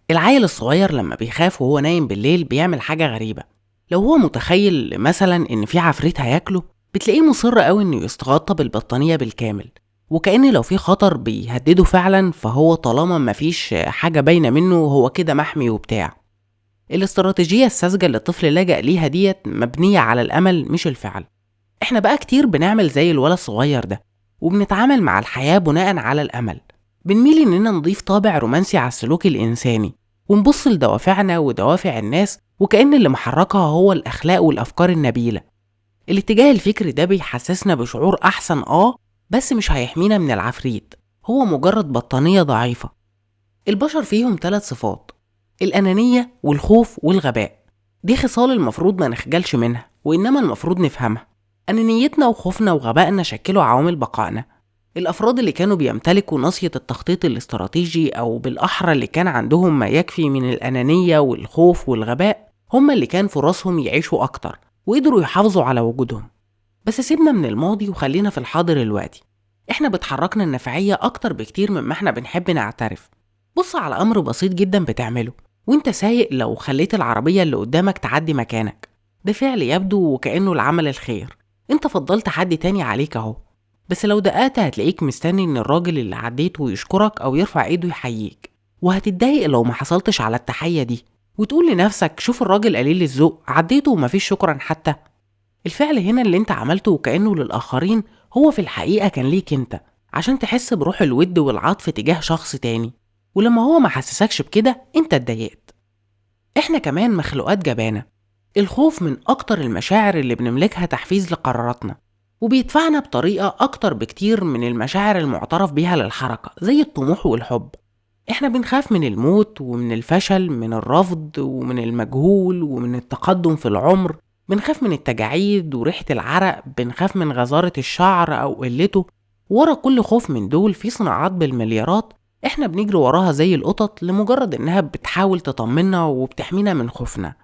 العيل الصغير لما بيخاف وهو نايم بالليل بيعمل حاجة غريبة لو هو متخيل مثلا إن في عفريت هياكله بتلاقيه مصر قوي إنه يستغطى بالبطانية بالكامل وكأن لو في خطر بيهدده فعلا فهو طالما مفيش حاجة باينة منه هو كده محمي وبتاع الاستراتيجية الساذجة اللي الطفل لجأ ليها ديت مبنية على الأمل مش الفعل احنا بقى كتير بنعمل زي الولد الصغير ده وبنتعامل مع الحياة بناء على الأمل بنميل إننا نضيف طابع رومانسي على السلوك الإنساني ونبص لدوافعنا ودوافع الناس وكأن اللي محركها هو الأخلاق والأفكار النبيلة الاتجاه الفكري ده بيحسسنا بشعور أحسن آه بس مش هيحمينا من العفريت هو مجرد بطانية ضعيفة البشر فيهم ثلاث صفات الأنانية والخوف والغباء دي خصال المفروض ما نخجلش منها وإنما المفروض نفهمها أنانيتنا وخوفنا وغبائنا شكلوا عوامل بقائنا الأفراد اللي كانوا بيمتلكوا ناصية التخطيط الاستراتيجي أو بالأحرى اللي كان عندهم ما يكفي من الأنانية والخوف والغباء هم اللي كان فرصهم يعيشوا أكتر وقدروا يحافظوا على وجودهم بس سيبنا من الماضي وخلينا في الحاضر الوقتي احنا بتحركنا النفعية أكتر بكتير مما احنا بنحب نعترف بص على أمر بسيط جدا بتعمله وانت سايق لو خليت العربية اللي قدامك تعدي مكانك ده فعل يبدو وكأنه العمل الخير انت فضلت حد تاني عليك اهو بس لو دققت هتلاقيك مستني ان الراجل اللي عديته يشكرك او يرفع ايده يحييك وهتتضايق لو ما حصلتش على التحية دي وتقول لنفسك شوف الراجل قليل الذوق عديته ومفيش شكرا حتى الفعل هنا اللي انت عملته وكأنه للآخرين هو في الحقيقة كان ليك انت عشان تحس بروح الود والعطف تجاه شخص تاني ولما هو ما حسسكش بكده انت اتضايقت احنا كمان مخلوقات جبانة الخوف من أكتر المشاعر اللي بنملكها تحفيز لقراراتنا وبيدفعنا بطريقة أكتر بكتير من المشاعر المعترف بيها للحركة زي الطموح والحب احنا بنخاف من الموت ومن الفشل من الرفض ومن المجهول ومن التقدم في العمر بنخاف من التجاعيد وريحة العرق بنخاف من غزارة الشعر أو قلته ورا كل خوف من دول في صناعات بالمليارات احنا بنجري وراها زي القطط لمجرد انها بتحاول تطمنا وبتحمينا من خوفنا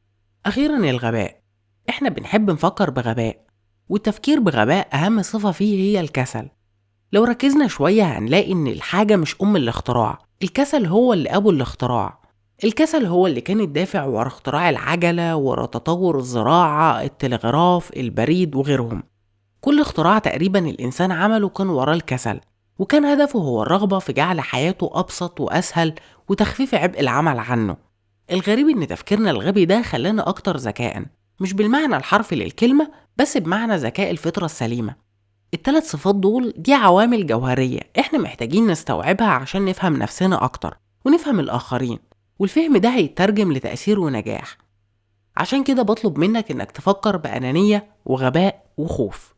اخيرا الغباء احنا بنحب نفكر بغباء والتفكير بغباء اهم صفة فيه هي الكسل لو ركزنا شوية هنلاقي ان الحاجة مش ام الاختراع الكسل هو اللي ابو الاختراع الكسل هو اللي كان الدافع ورا اختراع العجلة ورا تطور الزراعة التلغراف البريد وغيرهم كل اختراع تقريبا الإنسان عمله كان وراه الكسل وكان هدفه هو الرغبة في جعل حياته أبسط وأسهل وتخفيف عبء العمل عنه الغريب إن تفكيرنا الغبي ده خلانا أكتر ذكاء مش بالمعنى الحرفي للكلمة بس بمعنى ذكاء الفطرة السليمة التلات صفات دول دي عوامل جوهرية احنا محتاجين نستوعبها عشان نفهم نفسنا أكتر ونفهم الآخرين والفهم ده هيترجم لتأثير ونجاح عشان كده بطلب منك إنك تفكر بأنانية وغباء وخوف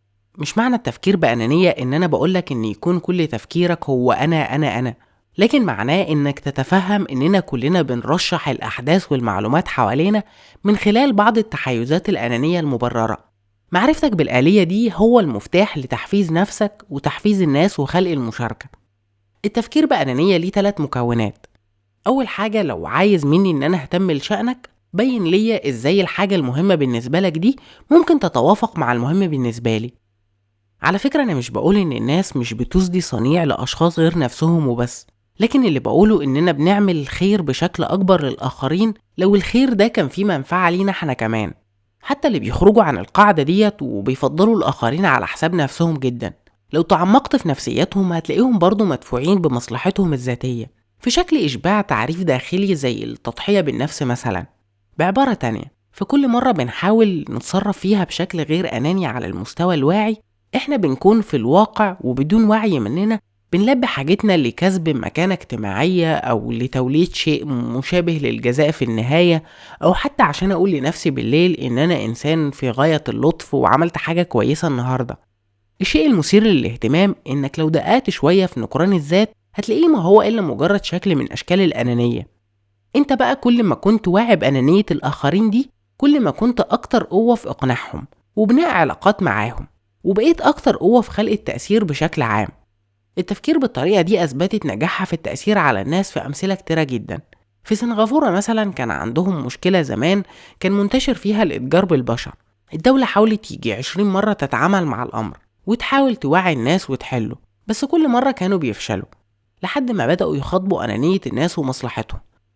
مش معنى التفكير بأنانية إن أنا بقولك إن يكون كل تفكيرك هو أنا أنا أنا لكن معناه إنك تتفهم إننا كلنا بنرشح الأحداث والمعلومات حوالينا من خلال بعض التحيزات الأنانية المبررة معرفتك بالآلية دي هو المفتاح لتحفيز نفسك وتحفيز الناس وخلق المشاركة التفكير بأنانية ليه ثلاث مكونات أول حاجة لو عايز مني إن أنا أهتم لشأنك بين ليا إزاي الحاجة المهمة بالنسبة لك دي ممكن تتوافق مع المهم بالنسبة لي على فكرة أنا مش بقول إن الناس مش بتسدي صنيع لأشخاص غير نفسهم وبس لكن اللي بقوله إننا بنعمل الخير بشكل أكبر للآخرين لو الخير ده كان فيه منفعة لينا إحنا كمان حتى اللي بيخرجوا عن القاعدة ديت وبيفضلوا الآخرين على حساب نفسهم جدا لو تعمقت في نفسياتهم هتلاقيهم برضو مدفوعين بمصلحتهم الذاتية في شكل إشباع تعريف داخلي زي التضحية بالنفس مثلا بعبارة تانية في كل مرة بنحاول نتصرف فيها بشكل غير أناني على المستوى الواعي احنا بنكون في الواقع وبدون وعي مننا بنلبي حاجتنا لكسب مكانة اجتماعية أو لتوليد شيء مشابه للجزاء في النهاية أو حتى عشان أقول لنفسي بالليل إن أنا إنسان في غاية اللطف وعملت حاجة كويسة النهاردة الشيء المثير للاهتمام إنك لو دققت شوية في نكران الذات هتلاقيه ما هو إلا مجرد شكل من أشكال الأنانية انت بقى كل ما كنت واعي بأنانية الآخرين دي كل ما كنت أكتر قوة في إقناعهم وبناء علاقات معاهم وبقيت أكتر قوة في خلق التأثير بشكل عام التفكير بالطريقة دي أثبتت نجاحها في التأثير على الناس في أمثلة كتيرة جدا في سنغافورة مثلا كان عندهم مشكلة زمان كان منتشر فيها الإتجار بالبشر الدولة حاولت يجي عشرين مرة تتعامل مع الأمر وتحاول توعي الناس وتحله بس كل مرة كانوا بيفشلوا لحد ما بدأوا يخاطبوا أنانية الناس ومصلحتهم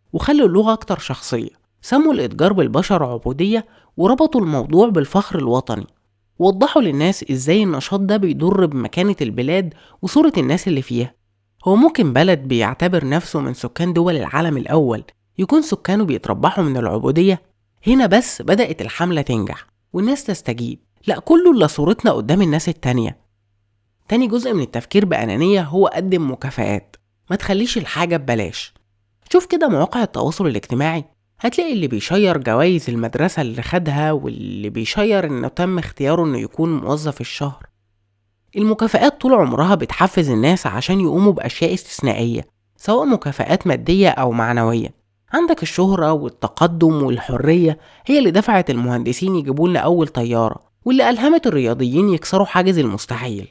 وخلوا اللغة أكتر شخصية سموا الإتجار بالبشر عبودية وربطوا الموضوع بالفخر الوطني وضحوا للناس إزاي النشاط ده بيضر بمكانة البلاد وصورة الناس اللي فيها هو ممكن بلد بيعتبر نفسه من سكان دول العالم الأول يكون سكانه بيتربحوا من العبودية هنا بس بدأت الحملة تنجح والناس تستجيب لا كله إلا صورتنا قدام الناس التانية تاني جزء من التفكير بأنانية هو قدم مكافآت ما تخليش الحاجة ببلاش شوف كده مواقع التواصل الاجتماعي هتلاقي اللي بيشير جوائز المدرسة اللي خدها واللي بيشير انه تم اختياره انه يكون موظف الشهر المكافآت طول عمرها بتحفز الناس عشان يقوموا بأشياء استثنائية سواء مكافآت مادية أو معنوية عندك الشهرة والتقدم والحرية هي اللي دفعت المهندسين يجيبوا لنا أول طيارة واللي ألهمت الرياضيين يكسروا حاجز المستحيل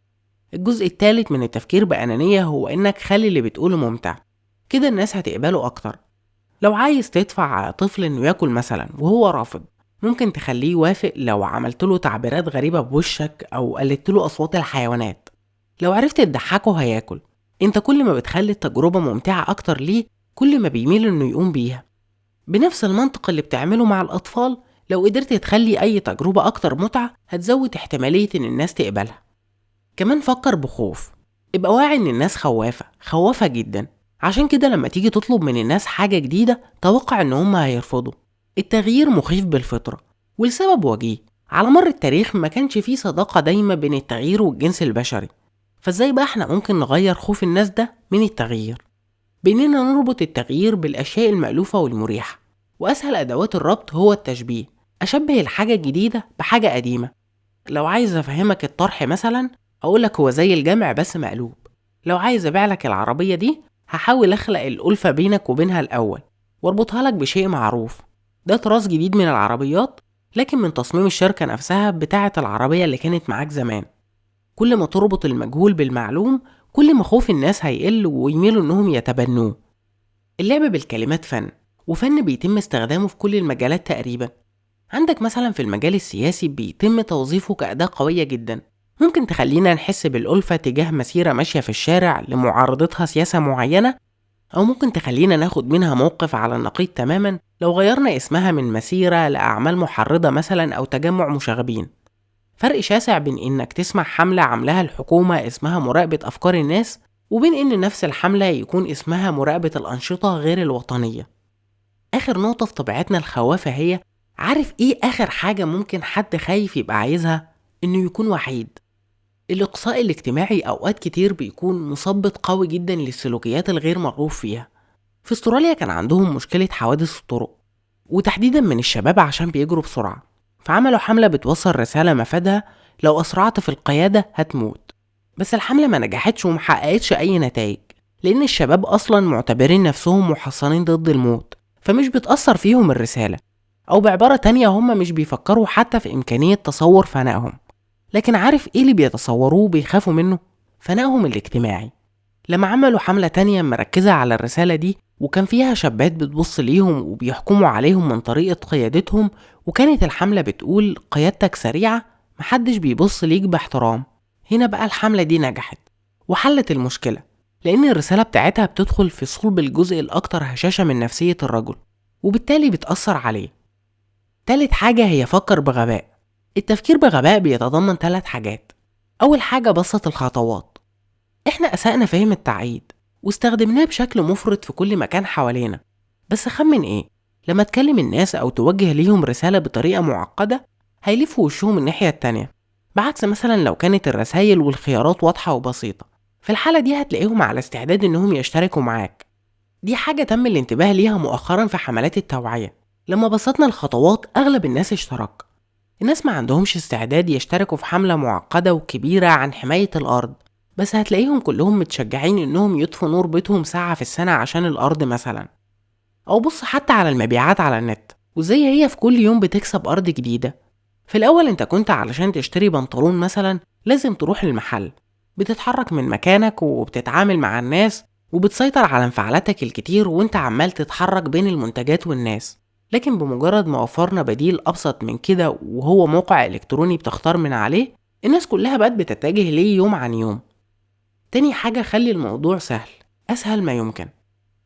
الجزء الثالث من التفكير بأنانية هو إنك خلي اللي بتقوله ممتع كده الناس هتقبله أكتر لو عايز تدفع طفل إنه ياكل مثلا وهو رافض ممكن تخليه يوافق لو عملت له تعبيرات غريبة بوشك أو قلدت له أصوات الحيوانات لو عرفت تضحكه هياكل انت كل ما بتخلي التجربة ممتعة أكتر ليه كل ما بيميل إنه يقوم بيها بنفس المنطق اللي بتعمله مع الأطفال لو قدرت تخلي أي تجربة أكتر متعة هتزود احتمالية إن الناس تقبلها كمان فكر بخوف ابقى واعي إن الناس خوافة خوافة جدا عشان كده لما تيجي تطلب من الناس حاجة جديدة توقع إن هما هيرفضوا التغيير مخيف بالفطرة ولسبب وجيه على مر التاريخ ما كانش فيه صداقة دايمة بين التغيير والجنس البشري فازاي بقى احنا ممكن نغير خوف الناس ده من التغيير بإننا نربط التغيير بالأشياء المألوفة والمريحة وأسهل أدوات الربط هو التشبيه أشبه الحاجة الجديدة بحاجة قديمة لو عايز أفهمك الطرح مثلا أقولك هو زي الجمع بس مقلوب لو عايز أبيع لك العربية دي هحاول أخلق الألفة بينك وبينها الأول واربطها لك بشيء معروف ده طراز جديد من العربيات لكن من تصميم الشركة نفسها بتاعة العربية اللي كانت معاك زمان كل ما تربط المجهول بالمعلوم كل ما خوف الناس هيقل ويميلوا انهم يتبنوه اللعب بالكلمات فن وفن بيتم استخدامه في كل المجالات تقريبا عندك مثلا في المجال السياسي بيتم توظيفه كأداة قوية جدا ممكن تخلينا نحس بالألفة تجاه مسيرة ماشية في الشارع لمعارضتها سياسة معينة أو ممكن تخلينا ناخد منها موقف على النقيض تماما لو غيرنا اسمها من مسيرة لأعمال محرضة مثلا أو تجمع مشاغبين فرق شاسع بين إنك تسمع حملة عاملاها الحكومة اسمها مراقبة أفكار الناس وبين إن نفس الحملة يكون اسمها مراقبة الأنشطة غير الوطنية آخر نقطة في طبيعتنا الخوافة هي عارف إيه آخر حاجة ممكن حد خايف يبقى عايزها؟ إنه يكون وحيد الإقصاء الاجتماعي أوقات كتير بيكون مثبط قوي جدا للسلوكيات الغير مرغوب فيها في استراليا كان عندهم مشكلة حوادث الطرق وتحديدا من الشباب عشان بيجروا بسرعة فعملوا حملة بتوصل رسالة مفادها لو أسرعت في القيادة هتموت بس الحملة ما نجحتش ومحققتش أي نتائج لأن الشباب أصلا معتبرين نفسهم محصنين ضد الموت فمش بتأثر فيهم الرسالة أو بعبارة تانية هم مش بيفكروا حتى في إمكانية تصور فنائهم لكن عارف إيه اللي بيتصوروه بيخافوا منه؟ فنائهم الاجتماعي لما عملوا حملة تانية مركزة على الرسالة دي وكان فيها شابات بتبص ليهم وبيحكموا عليهم من طريقة قيادتهم وكانت الحملة بتقول قيادتك سريعة محدش بيبص ليك باحترام هنا بقى الحملة دي نجحت وحلت المشكلة لأن الرسالة بتاعتها بتدخل في صلب الجزء الأكثر هشاشة من نفسية الرجل وبالتالي بتأثر عليه تالت حاجة هي فكر بغباء التفكير بغباء بيتضمن ثلاث حاجات أول حاجة بسط الخطوات إحنا أسأنا فهم التعيد واستخدمناه بشكل مفرط في كل مكان حوالينا بس خمن إيه لما تكلم الناس أو توجه ليهم رسالة بطريقة معقدة هيلفوا وشهم الناحية التانية بعكس مثلا لو كانت الرسايل والخيارات واضحة وبسيطة في الحالة دي هتلاقيهم على استعداد إنهم يشتركوا معاك دي حاجة تم الانتباه ليها مؤخرا في حملات التوعية لما بسطنا الخطوات أغلب الناس اشترك الناس ما عندهمش استعداد يشتركوا في حملة معقدة وكبيرة عن حماية الأرض بس هتلاقيهم كلهم متشجعين إنهم يطفوا نور بيتهم ساعة في السنة عشان الأرض مثلا أو بص حتى على المبيعات على النت وزي هي في كل يوم بتكسب أرض جديدة في الأول أنت كنت علشان تشتري بنطلون مثلا لازم تروح المحل بتتحرك من مكانك وبتتعامل مع الناس وبتسيطر على انفعالاتك الكتير وانت عمال تتحرك بين المنتجات والناس لكن بمجرد ما وفرنا بديل أبسط من كده وهو موقع إلكتروني بتختار من عليه الناس كلها بقت بتتجه ليه يوم عن يوم تاني حاجة خلي الموضوع سهل أسهل ما يمكن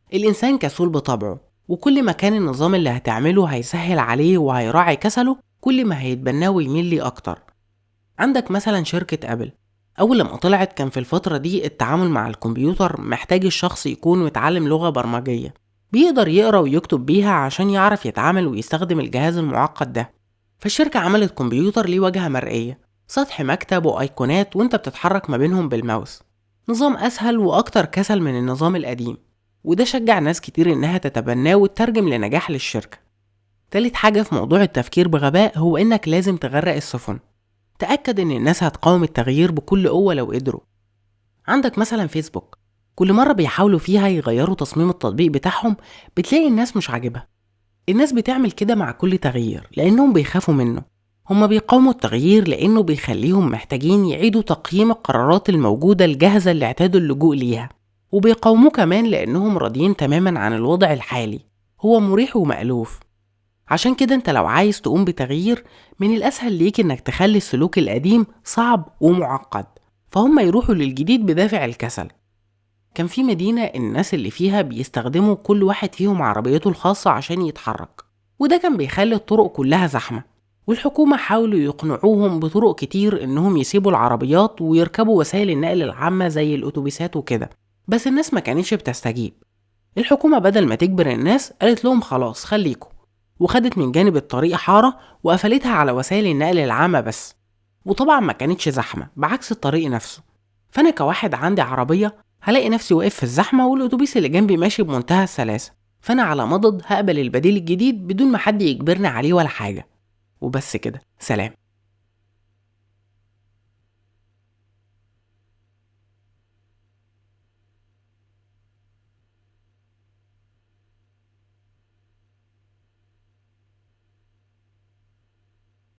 الإنسان كسول بطبعه وكل ما كان النظام اللي هتعمله هيسهل عليه وهيراعي كسله كل ما هيتبناه ويميل ليه أكتر عندك مثلا شركة أبل أول لما طلعت كان في الفترة دي التعامل مع الكمبيوتر محتاج الشخص يكون متعلم لغة برمجية بيقدر يقرأ ويكتب بيها عشان يعرف يتعامل ويستخدم الجهاز المعقد ده فالشركة عملت كمبيوتر ليه واجهة مرئية سطح مكتب وأيقونات وانت بتتحرك ما بينهم بالماوس نظام أسهل وأكتر كسل من النظام القديم وده شجع ناس كتير إنها تتبناه وتترجم لنجاح للشركة تالت حاجة في موضوع التفكير بغباء هو إنك لازم تغرق السفن تأكد إن الناس هتقاوم التغيير بكل قوة لو قدروا عندك مثلا فيسبوك كل مرة بيحاولوا فيها يغيروا تصميم التطبيق بتاعهم بتلاقي الناس مش عاجبها الناس بتعمل كده مع كل تغيير لأنهم بيخافوا منه هما بيقاوموا التغيير لأنه بيخليهم محتاجين يعيدوا تقييم القرارات الموجودة الجاهزة اللي اعتادوا اللجوء ليها وبيقاوموه كمان لأنهم راضيين تماما عن الوضع الحالي هو مريح ومألوف عشان كده انت لو عايز تقوم بتغيير من الأسهل ليك انك تخلي السلوك القديم صعب ومعقد فهم يروحوا للجديد بدافع الكسل كان في مدينة الناس اللي فيها بيستخدموا كل واحد فيهم عربيته الخاصة عشان يتحرك وده كان بيخلي الطرق كلها زحمة والحكومة حاولوا يقنعوهم بطرق كتير إنهم يسيبوا العربيات ويركبوا وسائل النقل العامة زي الأتوبيسات وكده بس الناس ما كانتش بتستجيب الحكومة بدل ما تجبر الناس قالت لهم خلاص خليكم وخدت من جانب الطريق حارة وقفلتها على وسائل النقل العامة بس وطبعا ما كانتش زحمة بعكس الطريق نفسه فأنا كواحد عندي عربية هلاقي نفسي واقف في الزحمة والأتوبيس اللي جنبي ماشي بمنتهى السلاسة فأنا على مضض هقبل البديل الجديد بدون ما حد يجبرني عليه ولا حاجة وبس كده سلام